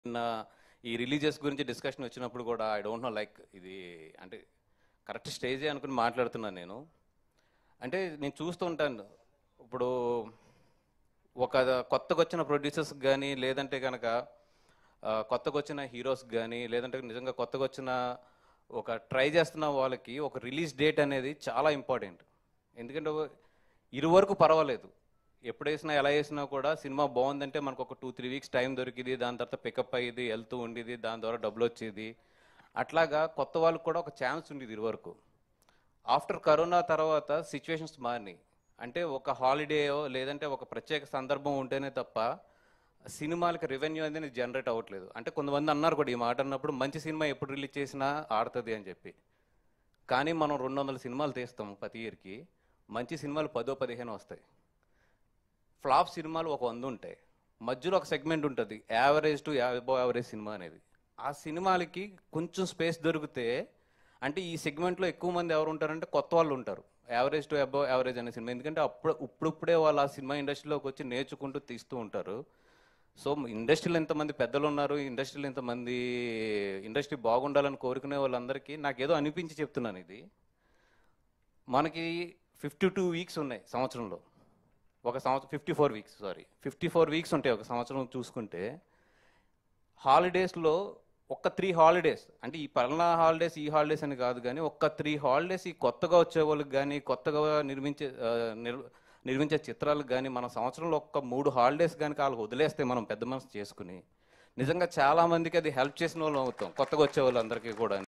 నిన్న ఈ రిలీజియస్ గురించి డిస్కషన్ వచ్చినప్పుడు కూడా ఐ డోంట్ నో లైక్ ఇది అంటే కరెక్ట్ స్టేజే అనుకుని మాట్లాడుతున్నాను నేను అంటే నేను చూస్తూ ఉంటాను ఇప్పుడు ఒక కొత్తగా వచ్చిన ప్రొడ్యూసర్స్ కానీ లేదంటే కనుక ఆ, కొత్తగా వచ్చిన హీరోస్ కానీ లేదంటే నిజంగా కొత్తగా వచ్చిన ఒక ట్రై చేస్తున్న వాళ్ళకి ఒక రిలీజ్ డేట్ అనేది చాలా ఇంపార్టెంట్ ఎందుకంటే ఇరువరకు పర్వాలేదు ఎప్పుడు వేసినా ఎలా వేసినా కూడా సినిమా బాగుందంటే మనకు ఒక టూ త్రీ వీక్స్ టైం దొరికింది దాని తర్వాత పికప్ అయ్యేది వెళ్తూ ఉండేది దాని ద్వారా డబ్బులు వచ్చేది అట్లాగా కొత్త వాళ్ళకి కూడా ఒక ఛాన్స్ ఉండేది ఇరువరకు ఆఫ్టర్ కరోనా తర్వాత సిచ్యువేషన్స్ మారినాయి అంటే ఒక హాలిడేయో లేదంటే ఒక ప్రత్యేక సందర్భం ఉంటేనే తప్ప సినిమాలకి రెవెన్యూ అనేది జనరేట్ అవ్వట్లేదు అంటే కొంతమంది అన్నారు కూడా ఈ మాట అన్నప్పుడు మంచి సినిమా ఎప్పుడు రిలీజ్ చేసినా ఆడుతుంది అని చెప్పి కానీ మనం రెండు వందల సినిమాలు తీస్తాం ప్రతి ఇయర్కి మంచి సినిమాలు పదో పదిహేను వస్తాయి ఫ్లాప్ సినిమాలు ఒక వంద ఉంటాయి మధ్యలో ఒక సెగ్మెంట్ ఉంటుంది average to above average cinema అనేది ఆ సినిమాలకి కొంచెం స్పేస్ దొరికితే అంటే ఈ సెగ్మెంట్లో ఎక్కువ మంది ఎవరు ఉంటారంటే కొత్త వాళ్ళు ఉంటారు యావరేజ్ టు అబో యావరేజ్ అనే సినిమా ఎందుకంటే అప్పుడు ఇప్పుడిప్పుడే వాళ్ళు ఆ సినిమా ఇండస్ట్రీలోకి వచ్చి నేర్చుకుంటూ తీస్తూ ఉంటారు సో ఇండస్ట్రీలో ఎంతమంది పెద్దలు ఉన్నారు ఇండస్ట్రీలో ఎంతమంది ఇండస్ట్రీ బాగుండాలని కోరుకునే వాళ్ళందరికీ నాకేదో అనిపించి చెప్తున్నాను ఇది మనకి ఫిఫ్టీ టూ వీక్స్ ఉన్నాయి సంవత్సరంలో ఒక సంవత్సరం fifty four weeks sorry fifty four weeks ఉంటాయి ఒక సంవత్సరం చూసుకుంటే హాలిడేస్లో ఒక్క త్రీ హాలిడేస్ అంటే ఈ పలానా హాలిడేస్ ఈ హాలిడేస్ అని కాదు కానీ ఒక్క త్రీ హాలిడేస్ ఈ కొత్తగా వచ్చే వాళ్ళకి కానీ కొత్తగా నిర్మించే ఆ, నిర్- నిర్మించే చిత్రాలకు కానీ మన సంవత్సరంలో ఒక్క మూడు హాలిడేస్ కానీ వాళ్ళకి వదిలేస్తే మనం పెద్ద మనసు చేసుకుని నిజంగా చాలా మందికి అది హెల్ప్ చేసిన వాళ్ళు అవుతాం కొత్తగా వచ్చే వాళ్ళందరికీ కూడా